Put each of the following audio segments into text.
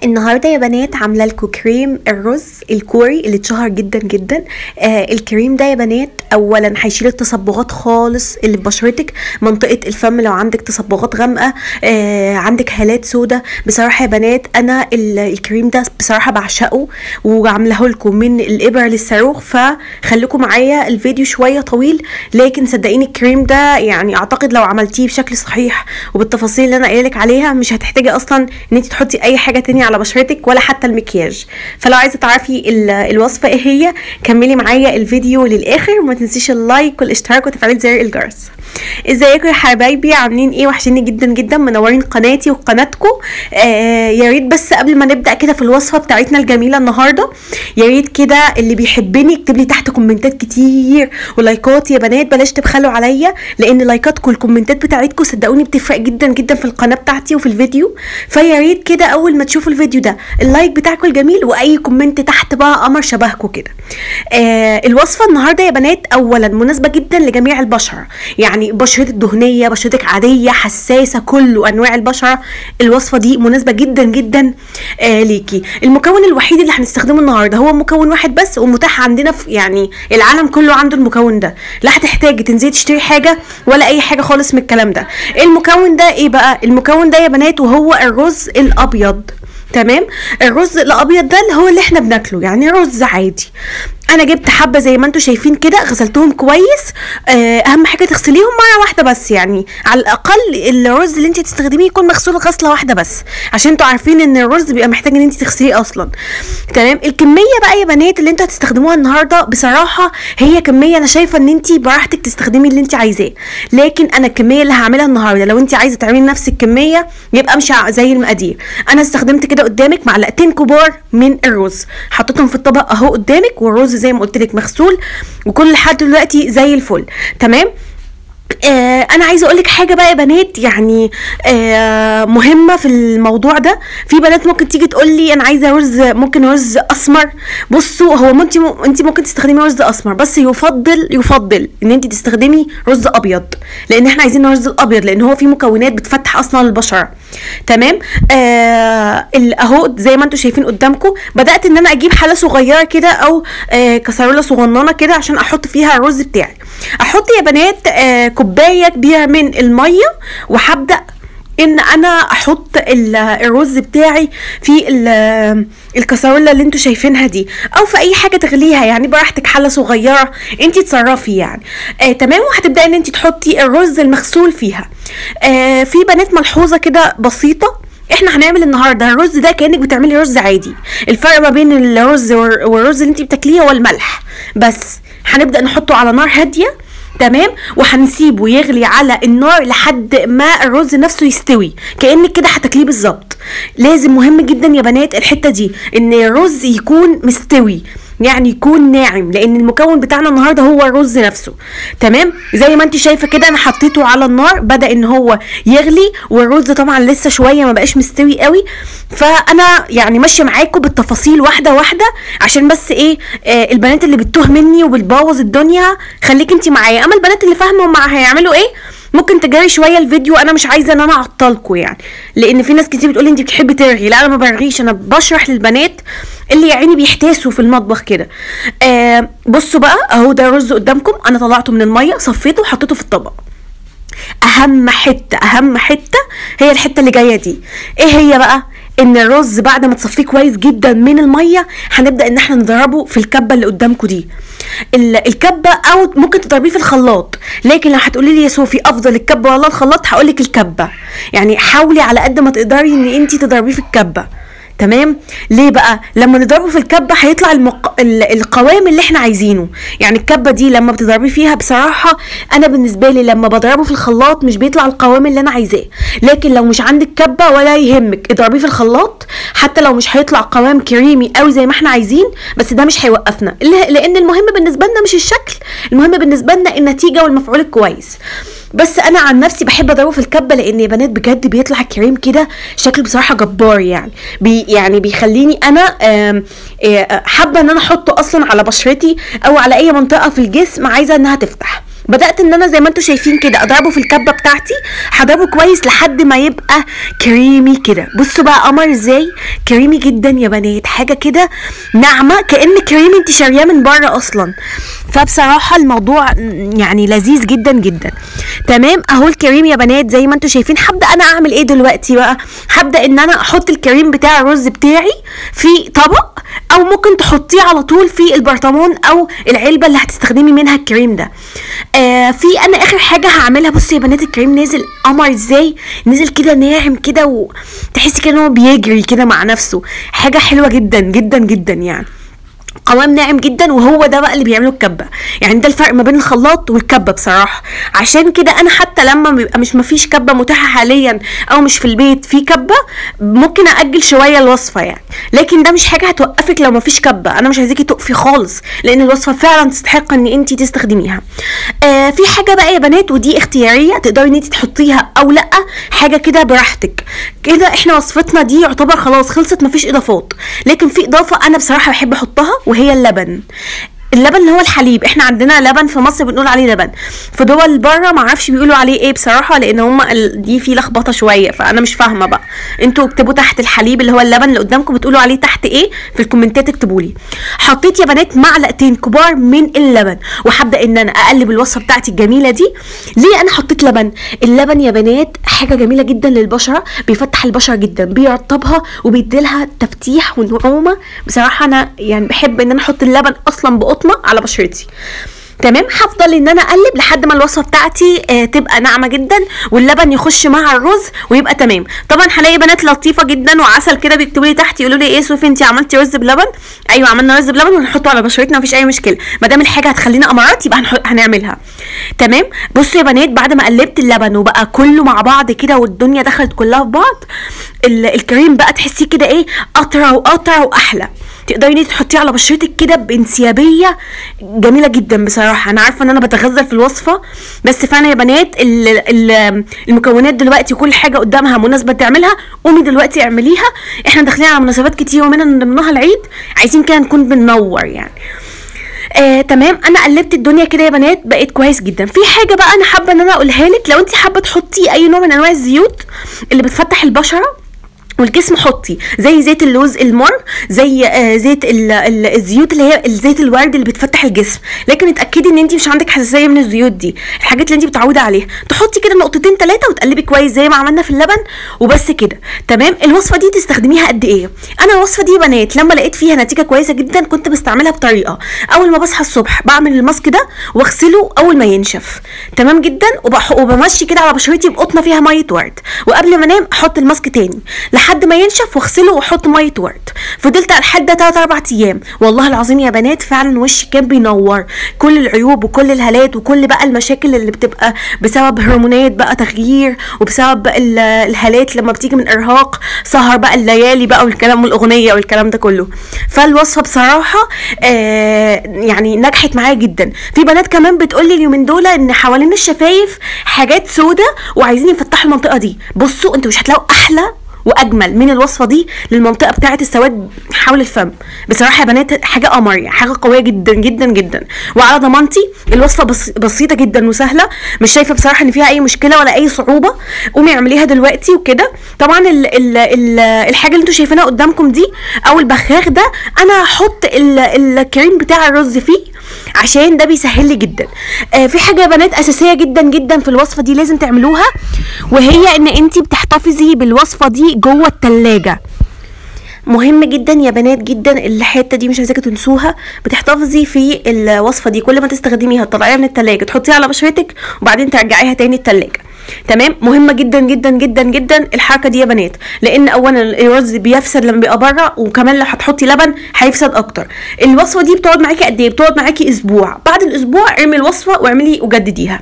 النهارده يا بنات عامله لكم كريم الرز الكوري اللي اتشهر جدا جدا آه الكريم ده يا بنات اولا هيشيل التصبغات خالص اللي في بشرتك منطقه الفم لو عندك تصبغات غامقه آه عندك هالات سودا بصراحه يا بنات انا ال- الكريم ده بصراحه بعشقه وعاملاه لكم من الابر للصاروخ فخليكم معايا الفيديو شويه طويل لكن صدقيني الكريم ده يعني اعتقد لو عملتيه بشكل صحيح وبالتفاصيل اللي انا قايله لك عليها مش هتحتاجي اصلا ان انت تحطي اي حاجه تانية على بشرتك ولا حتى المكياج فلو عايزه تعرفي ال- الوصفه ايه هي كملي معايا الفيديو للاخر وما تنسيش اللايك والاشتراك وتفعيل زر الجرس ازيكم يا حبايبي عاملين ايه وحشيني جدا جدا منورين قناتي وقناتكم آه يا ريت بس قبل ما نبدا كده في الوصفه بتاعتنا الجميله النهارده يا ريت كده اللي بيحبني يكتب لي تحت كومنتات كتير ولايكات يا بنات بلاش تبخلوا عليا لان لايكاتكم والكومنتات بتاعتكم صدقوني بتفرق جدا جدا في القناه بتاعتي وفي الفيديو فيا ريت كده اول ما تشوفوا الفيديو ده اللايك بتاعكم الجميل واي كومنت تحت بقى قمر شبهكم كده آه الوصفه النهارده يا بنات اولا مناسبه جدا لجميع البشره يعني بشرتك دهنيه بشرتك عاديه حساسه كل انواع البشره الوصفه دي مناسبه جدا جدا آه ليكي المكون الوحيد اللي هنستخدمه النهارده هو مكون واحد بس ومتاح عندنا في يعني العالم كله عنده المكون ده لا هتحتاجي تنزلي تشتري حاجه ولا اي حاجه خالص من الكلام ده المكون ده ايه بقى المكون ده يا بنات وهو الرز الابيض تمام الرز الابيض ده اللي هو اللي احنا بناكله يعني رز عادي انا جبت حبه زي ما انتم شايفين كده غسلتهم كويس آه، اهم حاجه تغسليهم مره واحده بس يعني على الاقل الرز اللي انت تستخدميه يكون مغسول غسله واحده بس عشان انتوا عارفين ان الرز بيبقى محتاج ان انت تغسليه اصلا تمام الكميه بقى يا بنات اللي انتوا هتستخدموها النهارده بصراحه هي كميه انا شايفه ان انت براحتك تستخدمي اللي انت عايزاه لكن انا الكميه اللي هعملها النهارده لو انت عايزه تعملي نفس الكميه يبقى مش زي المقادير انا استخدمت كده قدامك معلقتين كبار من الرز حطيتهم في الطبق اهو قدامك والرز زي ما قلت لك مغسول وكل لحد دلوقتي زي الفل تمام آه انا عايزه اقول لك حاجه بقى يا بنات يعني آه مهمه في الموضوع ده في بنات ممكن تيجي تقول لي انا عايزه رز ممكن رز اسمر بصوا هو انت انت ممكن تستخدمي رز اسمر بس يفضل يفضل ان انت تستخدمي رز ابيض لان احنا عايزين الرز الابيض لان هو فيه مكونات بتفتح اصلا البشره تمام آه ال- اهو زي ما انتم شايفين قدامكم بدات ان انا اجيب حله صغيره كده او آه كسرولة صغننه كده عشان احط فيها الرز بتاعي احط يا بنات آه كوبايه كبيره من الميه وهبدا ان انا احط ال- الرز بتاعي في ال- الكسرولة اللي انتوا شايفينها دي او في اي حاجه تغليها يعني براحتك حله صغيره انت تصرفي يعني آه تمام وهتبداي ان انت تحطي الرز المغسول فيها آه في بنات ملحوظه كده بسيطه احنا هنعمل النهارده الرز ده كانك بتعملي رز عادي الفرق ما بين الرز والر- والرز اللي انت بتاكليه هو الملح بس هنبدا نحطه على نار هاديه تمام وهنسيبه يغلي على النار لحد ما الرز نفسه يستوي كانك كده هتاكليه بالظبط لازم مهم جدا يا بنات الحته دي ان الرز يكون مستوي يعني يكون ناعم لان المكون بتاعنا النهارده هو الرز نفسه تمام زي ما انت شايفه كده انا حطيته على النار بدا ان هو يغلي والرز طبعا لسه شويه ما بقاش مستوي قوي فانا يعني ماشيه معاكم بالتفاصيل واحده واحده عشان بس ايه آه البنات اللي بتتوه مني وبتبوظ الدنيا خليك انت معايا اما البنات اللي فاهمه هم هيعملوا ايه ممكن تجري شويه الفيديو انا مش عايزه ان انا اعطلكم يعني لان في ناس كتير بتقولي انت بتحبي ترغي لا انا ما برغيش انا بشرح للبنات اللي يا عيني بيحتاسوا في المطبخ كده آه بصوا بقى اهو ده الرز قدامكم انا طلعته من الميه صفيته وحطيته في الطبق اهم حته اهم حته هي الحته اللي جايه دي ايه هي بقى ان الرز بعد ما تصفيه كويس جدا من الميه هنبدا ان احنا نضربه في الكبه اللي قدامكم دي ال- الكبه او ممكن تضربيه في الخلاط لكن لو هتقولي لي يا صوفي افضل الكبه ولا الخلاط هقول لك الكبه يعني حاولي على قد ما تقدري ان انت تضربيه في الكبه تمام ليه بقى لما نضربه في الكبه هيطلع المق... ال- القوام اللي احنا عايزينه يعني الكبه دي لما بتضربي فيها بصراحه انا بالنسبه لي لما بضربه في الخلاط مش بيطلع القوام اللي انا عايزاه لكن لو مش عندك كبه ولا يهمك اضربيه في الخلاط حتى لو مش هيطلع قوام كريمي قوي زي ما احنا عايزين بس ده مش هيوقفنا ل- لان المهم بالنسبه لنا مش الشكل المهم بالنسبه لنا النتيجه والمفعول الكويس بس انا عن نفسي بحب اضربه في الكبه لان يا بنات بجد بيطلع الكريم كده شكله بصراحه جبار يعني بي يعني بيخليني انا آم، آه، حابه ان انا احطه اصلا على بشرتي او على اي منطقه في الجسم عايزه انها تفتح بدات ان انا زي ما انتم شايفين كده اضربه في الكبه بتاعتي هضربه كويس لحد ما يبقى كريمي كده بصوا بقى قمر ازاي كريمي جدا يا بنات حاجه كده ناعمه كان كريمي انت شارياه من بره اصلا فبصراحه الموضوع يعني لذيذ جدا جدا تمام اهو الكريم يا بنات زي ما انتم شايفين هبدا انا اعمل ايه دلوقتي بقى هبدا ان انا احط الكريم بتاع الرز بتاعي في طبق او ممكن تحطيه على طول في البرطمان او العلبه اللي هتستخدمي منها الكريم ده آه في انا اخر حاجه هعملها بصي يا بنات الكريم نازل قمر ازاي نزل كده ناعم كده وتحسي كده ان هو بيجري كده مع نفسه حاجه حلوه جدا جدا جدا يعني قوام ناعم جدا وهو ده بقى اللي بيعمله الكبه يعني ده الفرق ما بين الخلاط والكبه بصراحه عشان كده انا حتى لما بيبقى مش مفيش كبه متاحه حاليا او مش في البيت في كبه ممكن اجل شويه الوصفه يعني لكن ده مش حاجه هتوقفك لو مفيش كبه انا مش عايزاكي تقفي خالص لان الوصفه فعلا تستحق ان انت تستخدميها آه في حاجه بقى يا بنات ودي اختياريه تقدري ان انت تحطيها او لا حاجه كده براحتك كده احنا وصفتنا دي يعتبر خلاص خلصت مفيش اضافات لكن في اضافه انا بصراحه بحب احطها وهي اللبن اللبن اللي هو الحليب احنا عندنا لبن في مصر بنقول عليه لبن في دول بره ما اعرفش بيقولوا عليه ايه بصراحه لان هم دي في لخبطه شويه فانا مش فاهمه بقى انتوا اكتبوا تحت الحليب اللي هو اللبن اللي قدامكم بتقولوا عليه تحت ايه في الكومنتات اكتبوا لي حطيت يا بنات معلقتين كبار من اللبن وهبدا ان انا اقلب الوصفه بتاعتي الجميله دي ليه انا حطيت لبن اللبن يا بنات حاجه جميله جدا للبشره بيفتح البشره جدا بيرطبها وبيديلها تفتيح ونعومه بصراحه انا يعني بحب ان انا احط اللبن اصلا بقطن قطمه على بشرتي تمام هفضل ان انا اقلب لحد ما الوصفه بتاعتي آه تبقى ناعمه جدا واللبن يخش مع الرز ويبقى تمام طبعا هلاقي بنات لطيفه جدا وعسل كده بيكتبوا لي تحت يقولوا لي ايه سوفي انت عملتي رز بلبن ايوه عملنا رز بلبن وهنحطه على بشرتنا مفيش اي مشكله ما دام الحاجه هتخلينا امارات يبقى هنعملها تمام بصوا يا بنات بعد ما قلبت اللبن وبقى كله مع بعض كده والدنيا دخلت كلها في بعض الكريم بقى تحسيه كده ايه اطرى واطرى واحلى تقدري ان تحطيه على بشرتك كده بانسيابيه جميله جدا بصراحه انا عارفه ان انا بتغزل في الوصفه بس فعلا يا بنات ال ال المكونات دلوقتي كل حاجه قدامها مناسبه تعملها قومي دلوقتي اعمليها احنا داخلين على مناسبات كتير ومنها من ضمنها العيد عايزين كده نكون بننور يعني آه تمام انا قلبت الدنيا كده يا بنات بقيت كويس جدا في حاجه بقى انا حابه ان انا اقولها لك لو انت حابه تحطي اي نوع من انواع الزيوت اللي بتفتح البشره والجسم حطي زي زيت اللوز المر زي آه زيت ال ال الزيوت اللي هي زيت الورد اللي بتفتح الجسم لكن اتاكدي ان انت مش عندك حساسيه من الزيوت دي الحاجات اللي انت متعوده عليها تحطي كده نقطتين ثلاثه وتقلبي كويس زي ما عملنا في اللبن وبس كده تمام الوصفه دي تستخدميها قد ايه انا الوصفه دي بنات لما لقيت فيها نتيجه كويسه جدا كنت بستعملها بطريقه اول ما بصحى الصبح بعمل الماسك ده واغسله اول ما ينشف تمام جدا وبمشي كده على بشرتي بقطنه فيها ميه ورد وقبل ما انام احط الماسك تاني لحد ما ينشف واغسله واحط ميه ورد فضلت على الحال ده 3 4 ايام والله العظيم يا بنات فعلا وشي كان بينور كل العيوب وكل الهالات وكل بقى المشاكل اللي بتبقى بسبب هرمونات بقى تغيير وبسبب الهالات لما بتيجي من ارهاق سهر بقى الليالي بقى والكلام والاغنيه والكلام ده كله فالوصفه بصراحه آه يعني نجحت معايا جدا في بنات كمان بتقول لي اليومين دول ان حوالين الشفايف حاجات سودة وعايزين يفتحوا المنطقه دي بصوا انتوا مش هتلاقوا احلى واجمل من الوصفه دي للمنطقه بتاعه السواد حول الفم بصراحه يا بنات حاجه قمر يعني حاجه قويه جدا جدا جدا وعلى ضمانتي الوصفه بس بسيطه جدا وسهله مش شايفه بصراحه ان فيها اي مشكله ولا اي صعوبه قومي اعمليها دلوقتي وكده طبعا ال ال ال الحاجه اللي انتوا شايفينها قدامكم دي او البخاخ ده انا هحط الكريم بتاع الرز فيه عشان ده بيسهل لي جدا آه في حاجه يا بنات اساسيه جدا جدا في الوصفه دي لازم تعملوها وهي ان انت بتحتفظي بالوصفه دي جوه التلاجة مهم جدا يا بنات جدا الحته دي مش عايزاكم تنسوها بتحتفظي في الوصفه دي كل ما تستخدميها تطلعيها من التلاجة تحطيها على بشرتك وبعدين ترجعيها تاني التلاجة تمام مهمه جدا جدا جدا جدا الحركه دي يا بنات لان اولا الرز بيفسد لما بيبقى بره وكمان لو هتحطي لبن هيفسد اكتر الوصفه دي بتقعد معاكي قد ايه بتقعد معاكي اسبوع بعد الاسبوع ارمي الوصفه واعملي وجدديها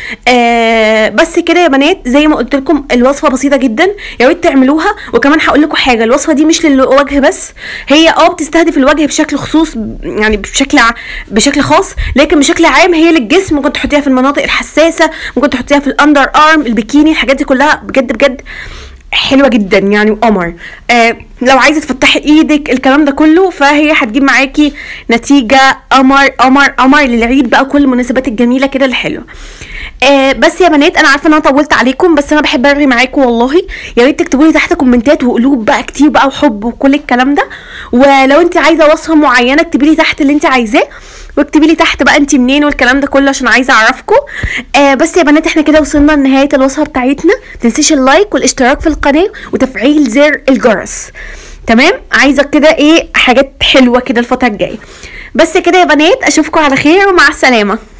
آه بس كده يا بنات زي ما قلت لكم الوصفه بسيطه جدا يا ريت تعملوها وكمان هقول لكم حاجه الوصفه دي مش للوجه بس هي اه بتستهدف الوجه بشكل خصوص يعني بشكل ع... بشكل خاص لكن بشكل عام هي للجسم ممكن تحطيها في المناطق الحساسه ممكن تحطيها في الاندر ارم البيكيني الحاجات دي كلها بجد بجد حلوه جدا يعني وقمر آه لو عايزه تفتحي ايدك الكلام ده كله فهي هتجيب معاكي نتيجه قمر قمر قمر للعيد بقى كل المناسبات الجميله كده الحلوه آه بس يا بنات انا عارفه ان انا طولت عليكم بس انا بحب ارغي معاكم والله يا ريت تكتبوا لي تحت كومنتات وقلوب بقى كتير بقى وحب وكل الكلام ده ولو انت عايزه وصفه معينه اكتبي لي تحت اللي انت عايزاه واكتبي لي تحت بقى انت منين والكلام ده كله عشان عايزه اعرفكم آه بس يا بنات احنا كده وصلنا لنهايه الوصفه بتاعتنا متنسيش اللايك والاشتراك في القناه وتفعيل زر الجرس تمام عايزه كده ايه حاجات حلوه كده الفتره الجايه بس كده يا بنات اشوفكم على خير ومع السلامه